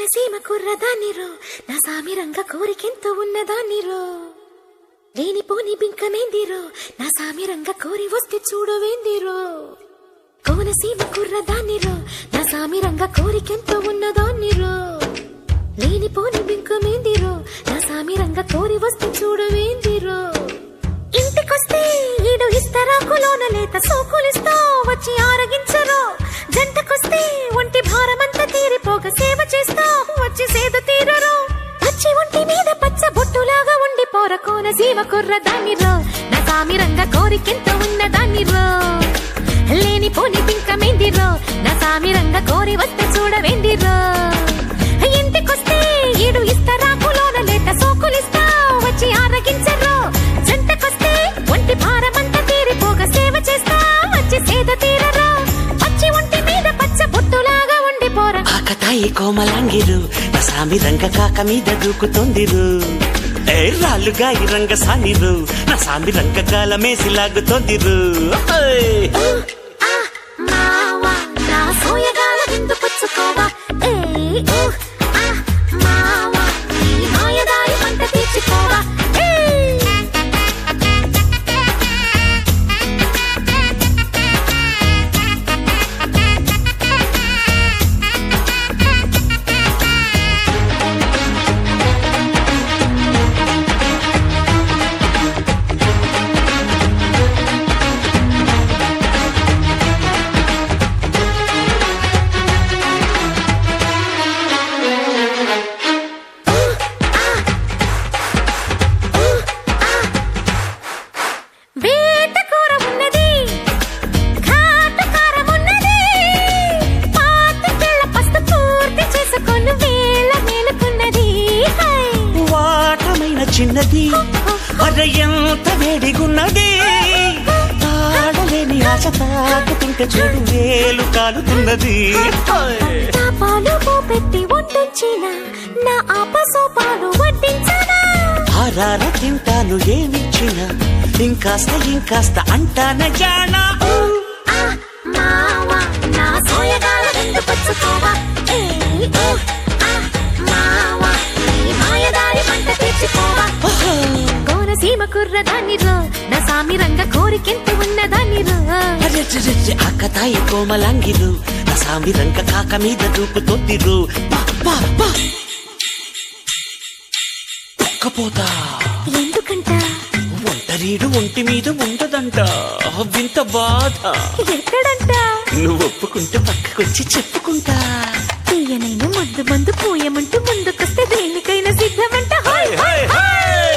కోనసీమ కుర్రదాన్నిరో నా సామిరంగ కోరికెంతో ఉన్నదాన్నిరో లేనిపోని బింకమేందిరో నా సామిరంగ కోరి వస్తే చూడవేందిరో కోనసీమ కుర్రదాన్నిరో నా సామిరంగ కోరికెంతో ఉన్నదాన్నిరో లేనిపోని బింకమేందిరో నా సామిరంగ కోరి వస్తే చూడవేందిరో ఇంటికొస్తే ఈడు ఇస్తరాకులోన లేత సోకులిస్తా వచ్చి ఆరగించరు జంటకొస్తే ఒంటి భారమంతా తీరిపోక సేవ చేస్తా వచ్చి సేద తీరరు వచ్చి ఒంటి మీద పచ్చ బొట్టులాగా ఉండి పోర కోన జీవ కుర్ర దానిరో నా సామిరంగ కోరికెంత ఉన్న దానిరో లేని పోని పింకమేందిరో నా సామిరంగ కోరి వస్తే చూడవేందిరో ఇంటికొస్తే ఈడు ఇస్తరాకులోన లేత సోకులిస్తా వచ్చి ఆరగించరు జంటకొస్తే ఒంటి భారమంతా తీరిపోగా సేవ చేస్తా వచ్చి సేద తీరరు వచ్చి ఒంటి మీద పచ్చ బొట్టులాగా ఉండిపోరా ఆకతాయి కోమలాంగిరు నా సామి రంగ కాక మీద దూకుతోందిరు ఏ రాళ్ళుగా ఈ రంగ సానిరు నా సామి రంగ కాలమేసి లాగుతోందిరు ఓయ్. ఆ మావా నా సోయగాల విందు పుచ్చుకోవా ఏ ఊ ఆ మావా నీ మాయదారి పంట తీర్చుకోవా ఏ వేట కూర ఉన్నది ఘాటు కారం ఉన్నది పాతికేళ్ల పస్తు పూర్తి చేసుకొని వేళ మేలుకున్నది హై. వాటమైన చిన్నది అర ఎంత వేడిగున్నది తాడలేని ఆశ తాకుతుంటే చూడు వేలు కాలుతున్నది ఓయ్. నా పాలు పెట్టి వండించిన నా ఆపసోపాలు వడ్డించనా ఆరార తింటాను ఏమిచ్చినా ఇంకాస్త ఇంకాస్త అంటాన జానా ఆ మావా నా సోయగాల విందు పుచ్చుకోవా ఏ ఊ ఆ మావా నీ మాయదారి పంట తీర్చుకోవా కోనసీమ కుర్రదానిరో నా సామిరంగ కోరికెంత ఉన్నదానిరో అరెరెరెరె, ఆకతాయి కోమలాంగిరు నా సామి రంగ కాక మీద దూకుతోందిరు పా, పా, పా. ఒక్కపోతా ఎందుకంట ఒంటరీడు ఒంటి మీద ఉండదంట వింత బాధ ఎక్కడంట నువ్వు ఒప్పుకుంటే పక్కకొచ్చి చెప్పుకుంటా తీయనైన ముందు ముందు పోయమంటూ ముందుకొస్తే దేనికైనా సిద్ధమంట హాయ్ హై, హై, హై.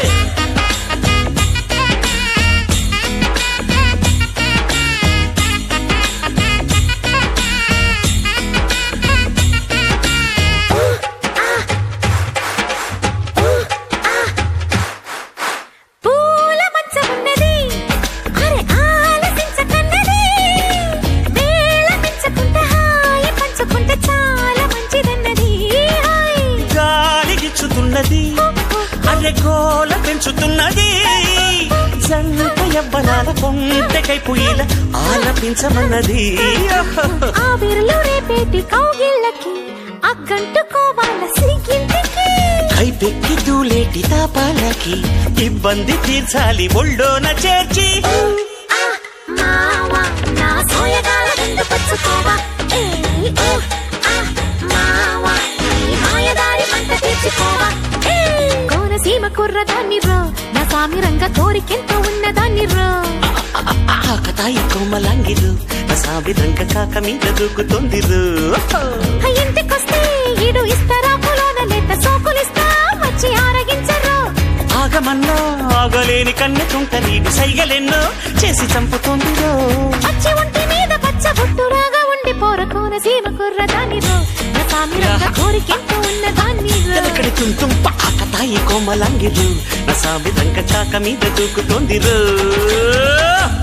పూల మంచ ఉన్నది అరే ఆలసించకన్నది వేళ మించకుంటే హాయి పంచుకుంటే చాలా మంచిదన్నది హాయ్ గాలిగిచ్చుతున్నది అరె గోల పెంచుతున్నది జంట యవ్వనాల కొంటకై పుయ్యిల ఆలపించమన్నది ఆ విరలు రేపేటి కౌగిళ్ళకి అగ్గంటుకోవాల సిగ్గింటికి కైపెక్కి దూలేటి తాపాలకి ఇబ్బంది తీర్చాలి ఒళ్ళోన చేర్చి ఆ మావా నా సోయగాల విందు పుచ్చుకోవా ఏ ఊ ఆ మావా నీ మాయదారి పంట తీర్చుకోవా ఏ కోనసీమ కుర్రదాన్నిరో నా సామిరంగ కోరికెంత ఉన్నదాన్నిరో ఆకతాయి కోమలాంగిరు నా సామి రంగ కాక మీద దూకుతోందిరు ఇంటికొస్తే ఈడు ఇస్తారా పొలోన లేత సోకులిస్తా వచ్చి ఆరగించరు ఆగమన్నా ఆగలేని కన్నెతుంట నీడు సైగలెన్నో చేసి చంపుతోందిరో వచ్చి ఒంటి మీద పచ్చ బొట్టులాగా ఉండి పోర కోనసీమ కుర్రదానిరో నా సామిరంగ కోరికెంత ఉన్నదాన్నిరో ఎలకడి తుంతుం ఆకతాయి కోమలాంగిరు నా సామి రంగ కాక మీద దూకుతోందిరు